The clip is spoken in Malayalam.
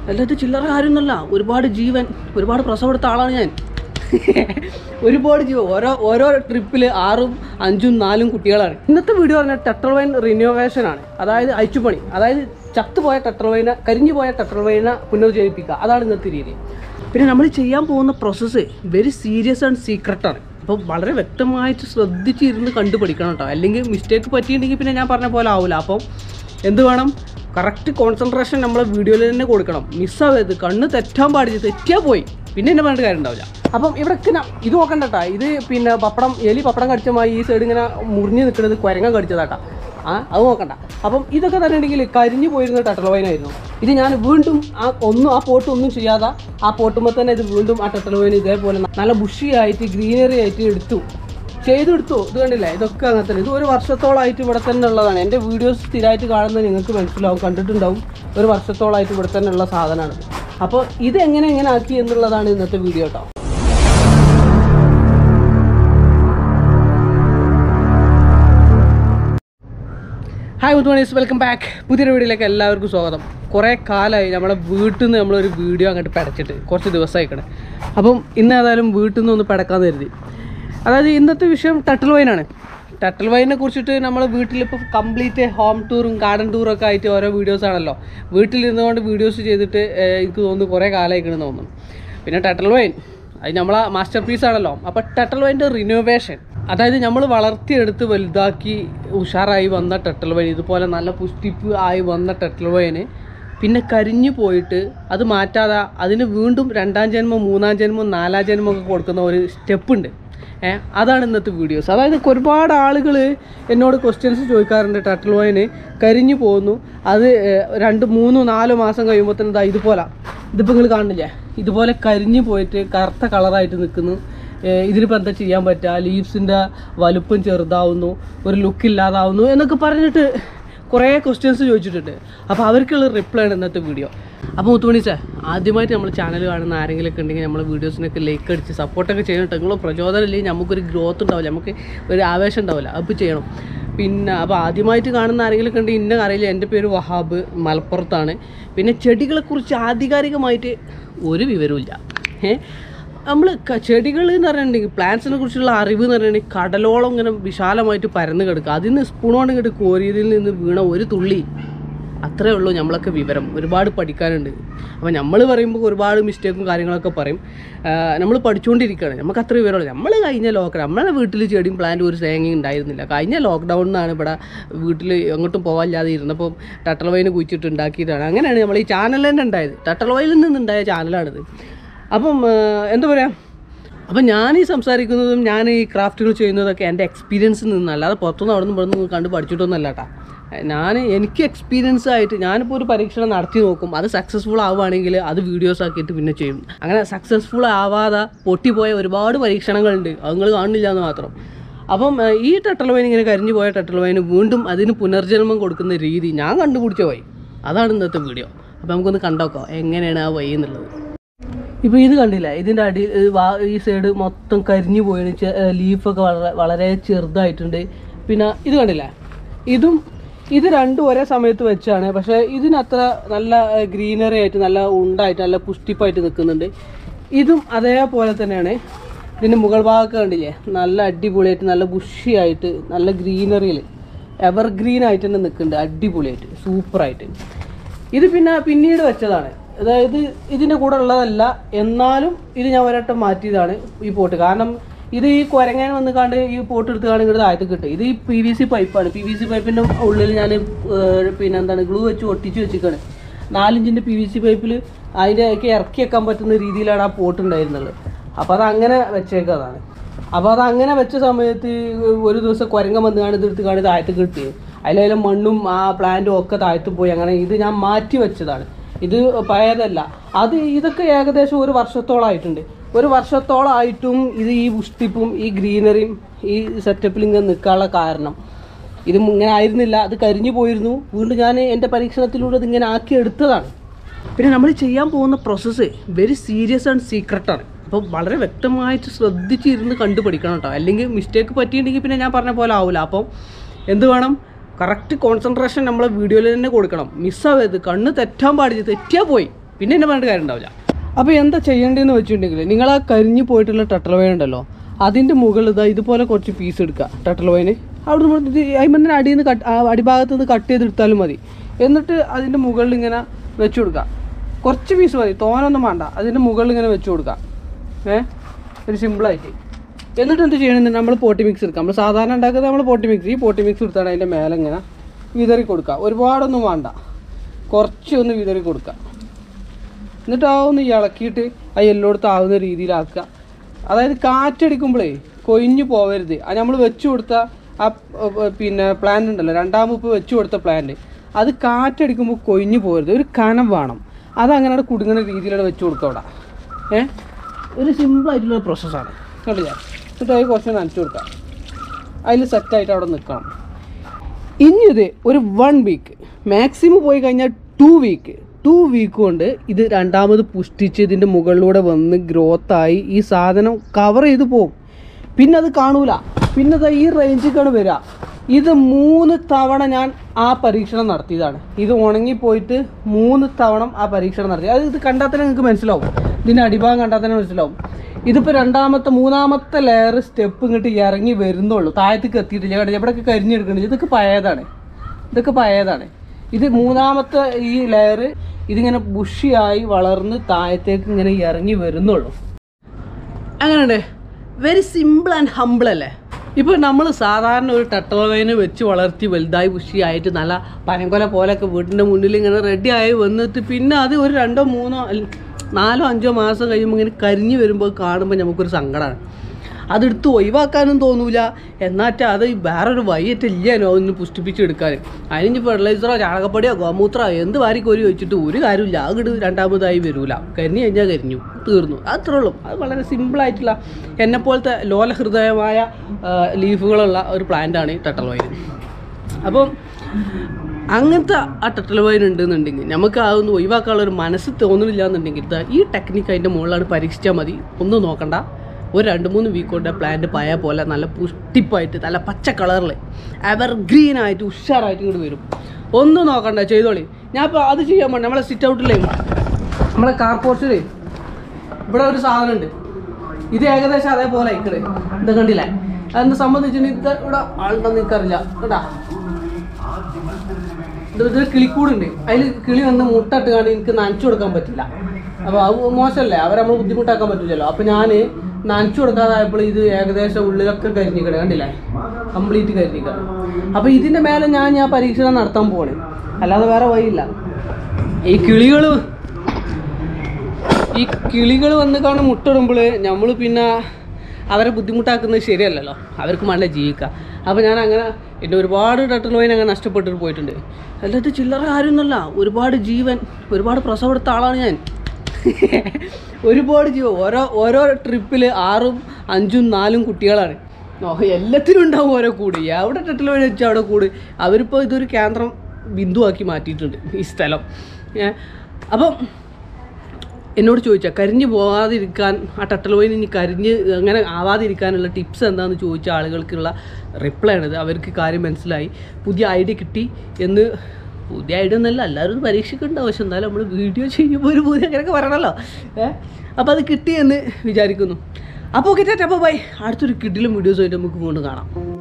അല്ലാതെ ചില്ലറ കാര്യമൊന്നുമല്ല ഒരുപാട് ജീവൻ ഒരുപാട് പ്രസവം എടുത്ത ആളാണ് ഞാൻ ഒരുപാട് ജീവൻ ഓരോ ഓരോ ട്രിപ്പിൽ ആറും അഞ്ചും നാലും കുട്ടികളാണ് ഇന്നത്തെ വീഡിയോ പറഞ്ഞാൽ ടെട്രവൈൻ റിനോവേഷൻ ആണ് അതായത് അയച്ചുപണി അതായത് ചത്തുപോയ ടെട്രവൈന കരിഞ്ഞു പോയ ടെട്രവൈന പുനർജീവിപ്പിക്കുക അതാണ് ഇന്നത്തെ രീതി പിന്നെ നമ്മൾ ചെയ്യാൻ പോകുന്ന process very serious and secret ആണ് അപ്പോൾ വളരെ വ്യക്തമായിട്ട് ശ്രദ്ധിച്ചിരുന്ന് കണ്ടുപഠിക്കണം കേട്ടോ അല്ലെങ്കിൽ മിസ്റ്റേക്ക് പറ്റിയിട്ടുണ്ടെങ്കിൽ പിന്നെ ഞാൻ പറഞ്ഞ പോലെ ആവില്ല അപ്പം എന്ത് വേണം കറക്റ്റ് കോൺസെൻട്രേഷൻ നമ്മളെ വീഡിയോയിൽ തന്നെ കൊടുക്കണം മിസ്സാവരുത് കണ്ണ് തെറ്റാൻ പാടില്ല തെറ്റിയാൽ പോയി പിന്നെ എന്നെ പറഞ്ഞിട്ട് കാര്യം ഉണ്ടാവില്ല അപ്പം ഇവിടെ ഇത് നോക്കണ്ട കേട്ടോ ഇത് പിന്നെ പപ്പടം എലി പപ്പടം കടിച്ചമായി ഈ സൈഡ് ഇങ്ങനെ മുറിഞ്ഞ് നിൽക്കുന്നത് കുരങ്ങ കടിച്ചതാട്ടാ ആ അത് നോക്കണ്ട അപ്പം ഇതൊക്കെ തന്നെ ഉണ്ടെങ്കിൽ കരിഞ്ഞു പോയിരുന്ന ടട്ടലവൈനായിരുന്നു ഇത് ഞാൻ വീണ്ടും ആ ഒന്നും ആ പോട്ട് ഒന്നും ചെയ്യാതെ ആ പോട്ടുമ്പോൾ തന്നെ ഇത് വീണ്ടും ആ ടട്ടലവൈൻ ഇതേപോലെ നല്ല ബുഷിയായിട്ട് ഗ്രീനറി ആയിട്ട് എടുത്തു ചെയ്തെടുത്തു ഇത് കണ്ടില്ലേ ഇതൊക്കെ അങ്ങനെ തന്നെ ഇത് ഒരു വർഷത്തോളമായിട്ട് ഇവിടെ തന്നെ ഉള്ളതാണ് എൻ്റെ വീഡിയോസ് സ്ഥിരമായിട്ട് കാണുന്നത് നിങ്ങൾക്ക് മനസ്സിലാവും കണ്ടിട്ടുണ്ടാവും ഒരു വർഷത്തോളമായിട്ട് ഇവിടെ തന്നെ ഉള്ള സാധനമാണ് അപ്പോൾ ഇത് എങ്ങനെ എങ്ങനെ ആക്കി എന്നുള്ളതാണ് ഇന്നത്തെ വീഡിയോ കേട്ടോ ഹായ് മുത്തുമണീസ് വെൽക്കം ബാക്ക് പുതിയൊരു വീഡിയോയിലേക്ക് എല്ലാവർക്കും സ്വാഗതം കുറേ കാലമായി നമ്മളെ വീട്ടിൽ നിന്ന് നമ്മളൊരു വീഡിയോ അങ്ങോട്ട് പടച്ചിട്ട് കുറച്ച് ദിവസമായിക്കണേ അപ്പം ഇന്ന് ഏതായാലും വീട്ടിൽ നിന്ന് ഒന്ന് പടക്കാന്ന് കരുതി അതായത് ഇന്നത്തെ വിഷയം ടട്ടിൽ വൈനാണ് ടട്ടിൽ വൈനെ കുറിച്ചിട്ട് നമ്മൾ വീട്ടിലിപ്പോൾ കംപ്ലീറ്റ് ഹോം ടൂറും ഗാർഡൻ ടൂറും ഒക്കെ ആയിട്ട് ഓരോ വീഡിയോസ് ആണല്ലോ വീട്ടിലിരുന്നുകൊണ്ട് വീഡിയോസ് ചെയ്തിട്ട് ഏഹ്, എനിക്ക് തോന്നുന്നു കുറേ കാലമായിക്കണെന്ന് തോന്നുന്നു പിന്നെ ടട്ടൽ വൈൻ അത് നമ്മളെ മാസ്റ്റർ പീസ് ആണല്ലോ അപ്പോൾ ടട്ടൽ വൈൻ്റെ റിനോവേഷൻ അതായത് നമ്മൾ വളർത്തിയെടുത്ത് വലുതാക്കി ഉഷാറായി വന്ന ടട്ടൽ വൈൻ ഇതുപോലെ നല്ല പുഷ്ടിപ്പ് ആയി വന്ന ടട്ടൽ വൈന് പിന്നെ കരിഞ്ഞു പോയിട്ട് അത് മാറ്റാതെ അതിന് വീണ്ടും രണ്ടാം ജന്മം മൂന്നാം ജന്മം നാലാം ജന്മം ഒക്കെ കൊടുക്കുന്ന ഒരു സ്റ്റെപ്പ് ഉണ്ട് ഏ അതാണ് ഇന്നത്തെ വീഡിയോസ് അതായത് ഒരുപാട് ആളുകൾ എന്നോട് ക്വസ്റ്റ്യൻസ് ചോദിക്കാറുണ്ട് ടട്ടൽ വൈന് കരിഞ്ഞു പോകുന്നു അത് ഏ, രണ്ട് മൂന്ന് നാല് മാസം കഴിയുമ്പോൾ തന്നെ ഇതാ ഇതുപോലെ ഇതിപ്പോൾ നിങ്ങൾ കാണുന്നില്ലേ ഇതുപോലെ കരിഞ്ഞു പോയിട്ട് കറുത്ത കളറായിട്ട് നിൽക്കുന്നു ഏഹ് ഇതിനിപ്പോൾ എന്താ ചെയ്യാൻ പറ്റുക ലീവ്സിൻ്റെ വലുപ്പം ചെറുതാവുന്നു ഒരു ലുക്ക് ഇല്ലാതാവുന്നു എന്നൊക്കെ പറഞ്ഞിട്ട് കുറേ ക്വസ്റ്റ്യൻസ് ചോദിച്ചിട്ടുണ്ട് അപ്പോൾ അവർക്കുള്ള റിപ്ലൈ ആണ് ഇന്നത്തെ വീഡിയോ അപ്പോൾ മുത്തുമണി സാർ ആദ്യമായിട്ട് നമ്മൾ ചാനൽ കാണുന്ന ആരെങ്കിലുമൊക്കെ ഉണ്ടെങ്കിൽ നമ്മൾ വീഡിയോസിനൊക്കെ ലൈക്ക് അടിച്ച് സപ്പോർട്ടൊക്കെ ചെയ്യണം നിങ്ങൾ പ്രചോദനം ഇല്ലെങ്കിൽ നമുക്കൊരു ഗ്രോത്ത് ഉണ്ടാവില്ല നമുക്ക് ഒരു ആവേശം ഉണ്ടാവില്ല അപ്പോൾ ചെയ്യണം പിന്നെ അപ്പോൾ ആദ്യമായിട്ട് കാണുന്ന ആരെങ്കിലും കണ്ട് ഇന്ന അറിയില്ല എൻ്റെ പേര് വഹാബ് മലപ്പുറത്താണ് പിന്നെ ചെടികളെക്കുറിച്ച് ആധികാരികമായിട്ട് ഒരു വിവരമില്ല ഏഹ് നമ്മൾ ചെടികൾ എന്ന് പറഞ്ഞിട്ടുണ്ടെങ്കിൽ പ്ലാന്റ്സിനെ കുറിച്ചുള്ള അറിവ് എന്ന് പറഞ്ഞിട്ടുണ്ടെങ്കിൽ കടലോളം ഇങ്ങനെ വിശാലമായിട്ട് പരന്ന് കിടക്കുക അതിൽ നിന്ന് സ്പൂണോണ്ട് ഇങ്ങോട്ട് കോരിയതിൽ നിന്ന് വീണ ഒരു തുള്ളി അത്രേ ഉള്ളൂ നമ്മളൊക്കെ വിവരം ഒരുപാട് പഠിക്കാനുണ്ട് അപ്പോൾ നമ്മൾ പറയുമ്പോൾ ഒരുപാട് മിസ്റ്റേക്കും കാര്യങ്ങളൊക്കെ പറയും നമ്മൾ പഠിച്ചുകൊണ്ടിരിക്കുകയാണ് നമുക്ക് അത്ര വിവരമുള്ളൂ നമ്മൾ കഴിഞ്ഞ ലോക്ക് നമ്മളെ വീട്ടിൽ ചെടിയും പ്ലാന്റും ഒരു തേങ്ങയും ഉണ്ടായിരുന്നില്ല കഴിഞ്ഞ ലോക്ക്ഡൗണിനാണ് ഇവിടെ വീട്ടിൽ എങ്ങോട്ടും പോകാനില്ലാതെ ഇരുന്നപ്പോൾ ടട്ടൽ വൈന് കുഴിച്ചിട്ട് ഉണ്ടാക്കിയതാണ് അങ്ങനെയാണ് നമ്മൾ ഈ ചാനൽ തന്നെ ഉണ്ടായത് ടട്ടൽ വൈനിൽ നിന്നുണ്ടായ ചാനലാണിത് അപ്പം ആ, എന്താ പറയുക അപ്പം ഞാൻ ഈ സംസാരിക്കുന്നതും ഞാൻ ഈ ക്രാഫ്റ്റുകൾ ചെയ്യുന്നതൊക്കെ എൻ്റെ എക്സ്പീരിയൻസിൽ നിന്ന് അല്ലാതെ പുറത്തുനിന്ന് അവിടെ നിന്ന് ഇവിടെ നിന്ന് കണ്ട് പഠിച്ചിട്ടൊന്നുമല്ല കേട്ടോ ഞാൻ എനിക്ക് എക്സ്പീരിയൻസ് ആയിട്ട് ഞാനിപ്പോൾ ഒരു പരീക്ഷണം നടത്തി നോക്കും അത് സക്സസ്ഫുൾ ആവുകയാണെങ്കിൽ അത് വീഡിയോസ് ആക്കിയിട്ട് പിന്നെ ചെയ്യും അങ്ങനെ സക്സസ്ഫുൾ ആവാതെ പൊട്ടിപ്പോയ ഒരുപാട് പരീക്ഷണങ്ങളുണ്ട് അത് നിങ്ങൾ കാണുന്നില്ല എന്ന് മാത്രം അപ്പം ആ, ഈ ടട്ടൽ വൈൻ ഇങ്ങനെ കരിഞ്ഞു പോയ ടട്ടൽ വൈന് വീണ്ടും അതിന് പുനർജന്മം കൊടുക്കുന്ന രീതി ഞാൻ കണ്ടുപിടിച്ച വഴി അതാണ് ഇന്നത്തെ വീഡിയോ അപ്പോൾ നമുക്കൊന്ന് കണ്ടോക്കാം എങ്ങനെയാണ് ആ വഴി എന്നുള്ളത് ഇപ്പോൾ ഇത് കണ്ടില്ല ഇതിൻ്റെ അടി ഇത് വാ- ഈ സൈഡ് മൊത്തം കരിഞ്ഞു പോയി ലീഫൊക്കെ വളരെ വളരെ ചെറുതായിട്ടുണ്ട് പിന്നെ ഇത് കണ്ടില്ല ഇതും ഇത് രണ്ടും ഒരേ സമയത്ത് വെച്ചാണ് പക്ഷേ ഇതിനത്ര നല്ല ഗ്രീനറി ആയിട്ട് നല്ല ഉണ്ടായിട്ട് നല്ല പുഷ്ടിപ്പായിട്ട് നിൽക്കുന്നുണ്ട് ഇതും അതേപോലെ തന്നെയാണ് ഇതിൻ്റെ മുകൾ ഭാഗമൊക്കെ കണ്ടില്ലേ നല്ല അടിപൊളിയായിട്ട് നല്ല ബുഷിയായിട്ട് നല്ല ഗ്രീനറിയിൽ എവർഗ്രീൻ ആയിട്ട് തന്നെ നിൽക്കുന്നുണ്ട് അടിപൊളിയായിട്ട് സൂപ്പറായിട്ട് ഇത് പിന്നെ പിന്നീട് വെച്ചതാണ് അതായത് ഇതിൻ്റെ കൂടെ ഉള്ളതല്ല എന്നാലും ഇത് ഞാൻ ഒരട്ടം മാറ്റിയതാണ് ഈ പോട്ട് കാരണം ഇത് ഈ കുരങ്ങൻ വന്ന് കാണ്ട് ഈ പോട്ട് എടുത്ത് കാണും ഇങ്ങോട്ട് താഴത്ത് കിട്ടും ഇത് ഈ പി വി സി പൈപ്പാണ് പി വി സി പൈപ്പിൻ്റെ ഉള്ളിൽ ഞാൻ പിന്നെ എന്താണ് ഗ്ലൂ വെച്ച് ഒട്ടിച്ച് വെച്ചിരിക്കുകയാണ് നാലിഞ്ചിൻ്റെ പി വി സി പൈപ്പിൽ അതിൻ്റെ ഒക്കെ ഇറക്കി വെക്കാൻ പറ്റുന്ന രീതിയിലാണ് ആ പോട്ട് ഉണ്ടായിരുന്നത് അപ്പോൾ അത് അങ്ങനെ വെച്ചേക്കതാണ് അപ്പോൾ അത് അങ്ങനെ വെച്ച സമയത്ത് ഒരു ദിവസം കുരങ്ങൻ വന്ന് കാണും ഇത് എടുത്ത് കാണും താഴത്ത് കിട്ടി അതിലെ മണ്ണും ആ പ്ലാന്റും ഒക്കെ താഴ്ത്തു പോയി അങ്ങനെ ഇത് ഞാൻ മാറ്റി വെച്ചതാണ് ഇത് പഴയതല്ല അത് ഇതൊക്കെ ഏകദേശം ഒരു വർഷത്തോളമായിട്ടുണ്ട് ഒരു വർഷത്തോളമായിട്ടും ഇത് ഈ പുഷ്ടിപ്പും ഈ ഗ്രീനറിയും ഈ സെറ്റപ്പിൽ ഇങ്ങനെ നിൽക്കാനുള്ള കാരണം ഇത് ഇങ്ങനെ ആയിരുന്നില്ല അത് കരിഞ്ഞു പോയിരുന്നു വീണ്ടും ഞാൻ എൻ്റെ പരീക്ഷണത്തിലൂടെ ഇത് ഇങ്ങനെ ആക്കി എടുത്തതാണ് പിന്നെ നമ്മൾ ചെയ്യാൻ പോകുന്ന പ്രോസസ്സ് വെരി സീരിയസ് ആൻഡ് സീക്രട്ടാണ് അപ്പോൾ വളരെ വ്യക്തമായിട്ട് ശ്രദ്ധിച്ചിരുന്ന് കണ്ടുപഠിക്കണം കേട്ടോ അല്ലെങ്കിൽ മിസ്റ്റേക്ക് പറ്റിയിട്ടുണ്ടെങ്കിൽ പിന്നെ ഞാൻ പറഞ്ഞ പോലെ ആവില്ല അപ്പം എന്ത് വേണം കറക്റ്റ് കോൺസെൻട്രേഷൻ നമ്മളെ വീഡിയോയിൽ തന്നെ കൊടുക്കണം മിസ്സാവരുത് കണ്ണ് തെറ്റാൻ പാടില്ല തെറ്റിയാൽ പോയി പിന്നെ എന്നെ പറഞ്ഞിട്ട് കാര്യം ഉണ്ടാവില്ല അപ്പോൾ എന്താ ചെയ്യേണ്ടതെന്ന് വെച്ചിട്ടുണ്ടെങ്കിൽ നിങ്ങൾ ആ കരിഞ്ഞു പോയിട്ടുള്ള ടട്ടൽ വൈൻ ഉണ്ടല്ലോ അതിൻ്റെ മുകളിൽ ഇതാ ഇതുപോലെ കുറച്ച് പീസ് എടുക്കുക ടട്ടൽ വൈന് അവിടെ നിന്ന് അയിമന്തിന് അടിയിൽ നിന്ന് കട്ട് ആ അടിഭാഗത്ത് നിന്ന് കട്ട് ചെയ്തെടുത്താലും മതി എന്നിട്ട് അതിൻ്റെ മുകളിൽ ഇങ്ങനെ വെച്ച് കൊടുക്കുക കുറച്ച് പീസ് മതി തോനൊന്നും വേണ്ട അതിൻ്റെ മുകളിൽ ഇങ്ങനെ വെച്ച് കൊടുക്കുക ഏ ഒരു സിമ്പിളായിട്ട് എന്നിട്ട് എന്ത് ചെയ്യണമെന്ന് നമ്മൾ പോട്ടി മിക്സ് എടുക്കാം നമ്മൾ സാധാരണ ഉണ്ടാക്കുന്നത് നമ്മൾ പോട്ടി മിക്സ് ഈ പോട്ടി മിക്സ് എടുത്താണ് അതിൻ്റെ മേലെ ഇങ്ങനെ വിതറി കൊടുക്കുക ഒരുപാടൊന്നും വേണ്ട കുറച്ച് ഒന്ന് വിതറി കൊടുക്കുക എന്നിട്ട് ആ ഒന്ന് ഇളക്കിയിട്ട് ആ എല്ലായിടത്തും ആവുന്ന രീതിയിലാക്കുക അതായത് കാറ്റടിക്കുമ്പോഴേ കൊഴിഞ്ഞു പോവരുത് അത് നമ്മൾ വെച്ച് കൊടുത്ത ആ ഏർ, ഏർ, പിന്നെ പ്ലാന്റ് ഉണ്ടല്ലോ രണ്ടാമത് വെച്ച് കൊടുത്ത പ്ലാന്റ് അത് കാറ്റടിക്കുമ്പോൾ കൊഴിഞ്ഞു പോകരുത് ഒരു കനം വേണം അതങ്ങനെ അവിടെ കുടുങ്ങുന്ന രീതിയിലാണ് വെച്ച് കൊടുക്കുക അവിടെ ഏ ഒരു സിമ്പിളായിട്ടുള്ള പ്രോസസ്സാണ് കണ്ടില്ല എന്നിട്ട് അത് കുറച്ച് നനച്ച് കൊടുക്കാം അതിൽ സെറ്റായിട്ട് അവിടെ നിൽക്കണം ഇനി ഇത് ഒരു വൺ വീക്ക് മാക്സിമം പോയി കഴിഞ്ഞാൽ ടു വീക്ക് ടു വീക്ക് കൊണ്ട് ഇത് രണ്ടാമത് പുഷ്ടിച്ച് ഇതിൻ്റെ മുകളിലൂടെ വന്ന് ഗ്രോത്തായി ഈ സാധനം കവർ ചെയ്ത് പോകും പിന്നെ അത് കാണൂല പിന്നെ ദാ ഈ റേഞ്ചിലേക്കാണ് വരിക ഇത് മൂന്ന് തവണ ഞാൻ ആ പരീക്ഷണം നടത്തിയതാണ് ഇത് ഉണങ്ങിപ്പോയിട്ട് മൂന്ന് തവണ ആ പരീക്ഷണം നടത്തി അത് ഇത് കണ്ടാൽ തന്നെ നിങ്ങൾക്ക് മനസ്സിലാവും ഇതിൻ്റെ അടിഭാഗം കണ്ടാൽ തന്നെ മനസ്സിലാവും ഇതിപ്പോൾ രണ്ടാമത്തെ മൂന്നാമത്തെ ലെയർ സ്റ്റെപ്പ് ഇങ്ങോട്ട് ഇറങ്ങി വരുന്നുള്ളൂ താഴത്തേക്ക് എത്തിയിട്ടില്ല കേട്ടോ എവിടെയൊക്കെ കരിഞ്ഞെടുക്കുന്നുണ്ട് ഇതൊക്കെ പഴയതാണ് ഇതൊക്കെ പഴയതാണ് ഇത് മൂന്നാമത്തെ ഈ ലെയർ ഇതിങ്ങനെ ബുഷിയായി വളർന്ന് താഴത്തേക്ക് ഇങ്ങനെ ഇറങ്ങി വരുന്നുള്ളൂ അങ്ങനെയുണ്ട് വെരി സിമ്പിൾ ആൻഡ് ഹമ്പിൾ അല്ലേ ഇപ്പോൾ നമ്മൾ സാധാരണ ഒരു ടട്ടോവൈനെ വെച്ച് വളർത്തി വലുതായി ബുഷിയായിട്ട് നല്ല പനങ്കൊല പോലെയൊക്കെ വീടിൻ്റെ മുന്നിൽ ഇങ്ങനെ റെഡി ആയി വന്നിട്ട് പിന്നെ അത് ഒരു രണ്ടോ മൂന്നോ അല്ല, നാലോ അഞ്ചോ മാസം കഴിയുമ്പോൾ ഇങ്ങനെ കരിഞ്ഞു വരുമ്പോൾ കാണുമ്പോൾ നമുക്കൊരു സങ്കടമാണ് അതെടുത്ത് ഒഴിവാക്കാനും തോന്നൂല എന്നാച്ചാൽ അത് വേറൊരു വയ്യറ്റില്ലാനോ ഒന്ന് പുഷ്ടിപ്പിച്ചെടുക്കാൻ അതിന് ഫെർട്ടിലൈസറോ ചാണകപ്പൊടിയോ ഗോമൂത്രമോ എന്ത് വാരി കോരി വെച്ചിട്ട് ഒരു കാര്യമില്ല അത് രണ്ടാമതായി വരൂല കരിഞ്ഞു കഴിഞ്ഞാൽ കരിഞ്ഞു തീർന്നു അത്രേ ഉള്ളൂ അത് വളരെ സിമ്പിളായിട്ടുള്ള എന്നെപ്പോലത്തെ ലോലഹൃദയമായ ആ, ലീഫുകളുള്ള ഒരു പ്ലാന്റാണ് ഈ ടട്ടൽ വൈൻ അപ്പം അങ്ങനത്തെ ആ ടട്ടൽ വൈൻ ഉണ്ടെന്നുണ്ടെങ്കിൽ നമുക്ക് അതൊന്ന് ഒഴിവാക്കാനുള്ള ഒരു മനസ്സ് തോന്നുന്നില്ല എന്നുണ്ടെങ്കിൽ ദാ ഈ ടെക്നിക്ക് അതിൻ്റെ മുകളിലാണ് പരീക്ഷിച്ചാൽ മതി ഒന്നും നോക്കണ്ട ഒരു രണ്ട് മൂന്ന് വീക്ക് കൊണ്ട് പ്ലാന്റ് പഴയ പോലെ നല്ല പുഷ്ടിപ്പായിട്ട് നല്ല പച്ച കളറിൽ എവർ ഗ്രീൻ ആയിട്ട് ഉഷാറായിട്ട് ഇങ്ങോട്ട് വരും ഒന്നും നോക്കണ്ട ചെയ്തോളി ഞാൻ ഇപ്പോൾ അത് ചെയ്യാൻ വേണ്ടി നമ്മളെ സിറ്റ് ഔട്ടിലേ നമ്മളെ കാർ പോർച്ചിലേ ഇവിടെ ഒരു സാധനം ഉണ്ട് ഇത് ഏകദേശം അതേപോലെ അയക്കണേ ഇത് കണ്ടില്ലേ അതെന്നെ സംബന്ധിച്ചിട്ട് ഇത് ഇവിടെ ആളുണ്ടെന്ന് എനിക്കറിയില്ല കേട്ടാ ഇത് ഇത് കിളിക്കൂടുണ്ട് അതിൽ കിളി വന്ന് മുട്ടിട്ട് കാണി എനിക്ക് നനച്ചു കൊടുക്കാൻ പറ്റില്ല അപ്പോൾ അത് മോശമല്ലേ അവരെ നമ്മൾ ബുദ്ധിമുട്ടാക്കാൻ പറ്റില്ലല്ലോ അപ്പോൾ ഞാൻ നനച്ചു കൊടുക്കാതായപ്പോൾ ഇത് ഏകദേശം ഉള്ളിലൊക്കെ കരിഞ്ഞിക്കണേ കണ്ടില്ലേ കംപ്ലീറ്റ് കരിഞ്ഞിക്കണം അപ്പോൾ ഇതിൻ്റെ മേലെ ഞാൻ ഞാൻ പരീക്ഷണം നടത്താൻ പോവാണ് അല്ലാതെ വേറെ വഴിയില്ല ഈ കിളികൾ ഈ കിളികൾ വന്ന് കാണും മുട്ടിടുമ്പോൾ നമ്മൾ പിന്നെ അവരെ ബുദ്ധിമുട്ടാക്കുന്നത് ശരിയല്ലല്ലോ അവർക്ക് വേണ്ട ജീവിക്കുക അപ്പോൾ ഞാൻ അങ്ങനെ എൻ്റെ ഒരുപാട് ടട്ടൽ വൈൻ അങ്ങനെ നഷ്ടപ്പെട്ടിട്ട് പോയിട്ടുണ്ട് അല്ലാതെ ചില്ലറ കാര്യമൊന്നുമല്ല ഒരുപാട് ജീവൻ ഒരുപാട് പ്രസവം എടുത്ത ആളാണ് ഞാൻ ഒരുപാട് ജീവൻ ഓരോ ഓരോ ട്രിപ്പിൽ ആറും അഞ്ചും നാലും കുട്ടികളാണ് ഓ എല്ലാത്തിനും ഉണ്ടാവും ഓരോ കൂട് എവിടെ ടട്ടൽ വൈൻ വെച്ചാൽ അവിടെ കൂട് അവരിപ്പോൾ ഇതൊരു കേന്ദ്രം ബിന്ദുവാക്കി മാറ്റിയിട്ടുണ്ട് ഈ സ്ഥലം ഏ, അപ്പം എന്നോട് ചോദിച്ചാൽ കരിഞ്ഞു പോകാതിരിക്കാൻ ആ ടട്ടൽ വൈൻ ഇനി കരിഞ്ഞ് അങ്ങനെ ആവാതിരിക്കാനുള്ള ടിപ്സ് എന്താണെന്ന് ചോദിച്ച ആളുകൾക്കുള്ള റിപ്ലൈ ആണിത് അവർക്ക് കാര്യം മനസ്സിലായി പുതിയ ഐഡിയ കിട്ടി എന്ന് പുതിയ ഐഡിയ ഒന്നല്ല എല്ലാവരും ഇത് പരീക്ഷിക്കേണ്ട ആവശ്യം എന്നാലും നമ്മൾ വീഡിയോ ചെയ്യുമ്പോൾ ഒരു പുതിയ അങ്ങനെയൊക്കെ പറയണമല്ലോ ഏ അപ്പോൾ അത് കിട്ടിയെന്ന് വിചാരിക്കുന്നു അപ്പോൾ ഓക്കെ അപ്പോൾ ബൈ അടുത്തൊരു കിഡിലും വീഡിയോസുമായിട്ട് നമുക്ക് വീണ്ടും കാണാം